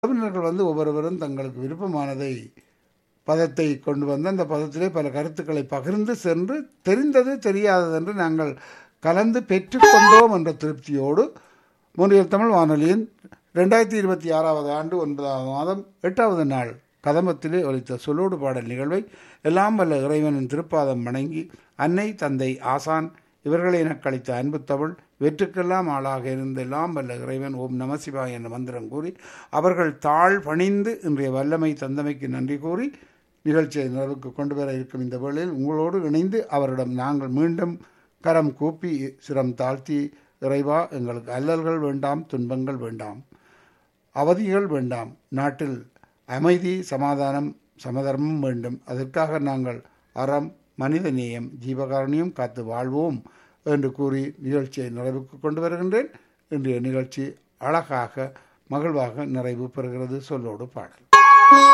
உறவினர்கள் வந்து ஒவ்வொருவரும் தங்களுக்கு விருப்பமானதை பதத்தை கொண்டு வந்து அந்த பதத்திலே பல கருத்துக்களை பகிர்ந்து சென்று தெரிந்தது தெரியாதது என்று நாங்கள் கலந்து பெற்றுக்கொண்டோம் என்ற திருப்தியோடு மூன்றியல் தமிழ் வானொலியின் ரெண்டாயிரத்தி இருபத்தி ஆறாவது ஆண்டு ஒன்பதாவது மாதம் எட்டாவது நாள் கதம்பத்திலே ஒலித்த சொல்லோடு பாடல் நிகழ்வை எல்லாம் வல்ல இறைவனின் திருப்பாதம் வணங்கி அன்னை தந்தை ஆசான் இவர்களை எனக்கு அளித்த அன்பு தமிழ் வெற்றுக்கெல்லாம் ஆளாக இருந்த எல்லாம் வல்ல இறைவன் ஓம் நமசிவாய் என்ற மந்திரம் கூறி அவர்கள் தாழ் பணிந்து இன்றைய வல்லமை தந்தமைக்கு நன்றி கூறி நிகழ்ச்சியை நிறைவுக்கு கொண்டு வர இருக்கும் இந்த வேளையில் உங்களோடு இணைந்து அவரிடம் நாங்கள் மீண்டும் கரம் கூப்பி சிரம் தாழ்த்தி இறைவா எங்களுக்கு அல்லல்கள் வேண்டாம் துன்பங்கள் வேண்டாம் அவதிகள் வேண்டாம் நாட்டில் அமைதி சமாதானம் சமதர்மம் வேண்டும் அதற்காக நாங்கள் அறம் மனிதநேயம் ஜீவகாரணியம் காத்து வாழ்வோம் என்று கூறி நிகழ்ச்சியை நிறைவுக்கு கொண்டு வருகின்றேன் இன்றைய நிகழ்ச்சி அழகாக மகிழ்வாக நிறைவு பெறுகிறது சொல்லோடு பாடல்